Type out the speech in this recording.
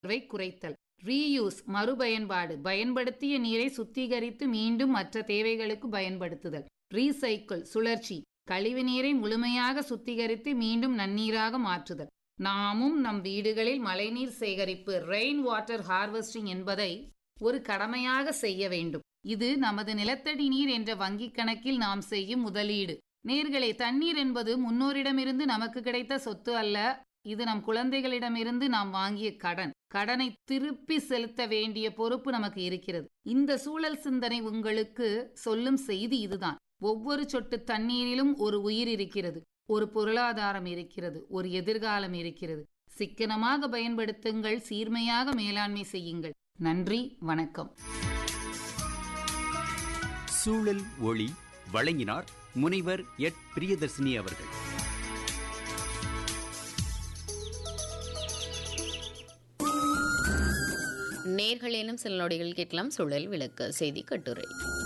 வை குறைத்தல் ரீயூஸ் மறுபயன்பாடு பயன்படுத்திய நீரை சுத்திகரித்து மீண்டும் மற்ற தேவைகளுக்கு பயன்படுத்துதல் ரீசைக்கிள் சுழற்சி கழிவு நீரை முழுமையாக சுத்திகரித்து மீண்டும் நன்னீராக மாற்றுதல் நாமும் நம் வீடுகளில் மழைநீர் சேகரிப்பு ரெயின் வாட்டர் ஹார்வெஸ்டிங் என்பதை ஒரு கடமையாக செய்ய வேண்டும் இது நமது நிலத்தடி நீர் என்ற வங்கிக் கணக்கில் நாம் செய்யும் முதலீடு நேர்களே தண்ணீர் என்பது முன்னோரிடமிருந்து நமக்கு கிடைத்த சொத்து அல்ல இது நம் குழந்தைகளிடமிருந்து நாம் வாங்கிய கடன் கடனை திருப்பி செலுத்த வேண்டிய பொறுப்பு நமக்கு இருக்கிறது இந்த சூழல் சிந்தனை உங்களுக்கு சொல்லும் செய்தி இதுதான் ஒவ்வொரு சொட்டு தண்ணீரிலும் ஒரு உயிர் இருக்கிறது ஒரு பொருளாதாரம் இருக்கிறது ஒரு எதிர்காலம் இருக்கிறது சிக்கனமாக பயன்படுத்துங்கள் சீர்மையாக மேலாண்மை செய்யுங்கள் நன்றி வணக்கம் சூழல் ஒளி வழங்கினார் முனைவர் எட் பிரியதர்சினி அவர்கள் நேர்களேனும் சில நொடிகள் கேட்கலாம் சுழல் விளக்கு செய்தி கட்டுரை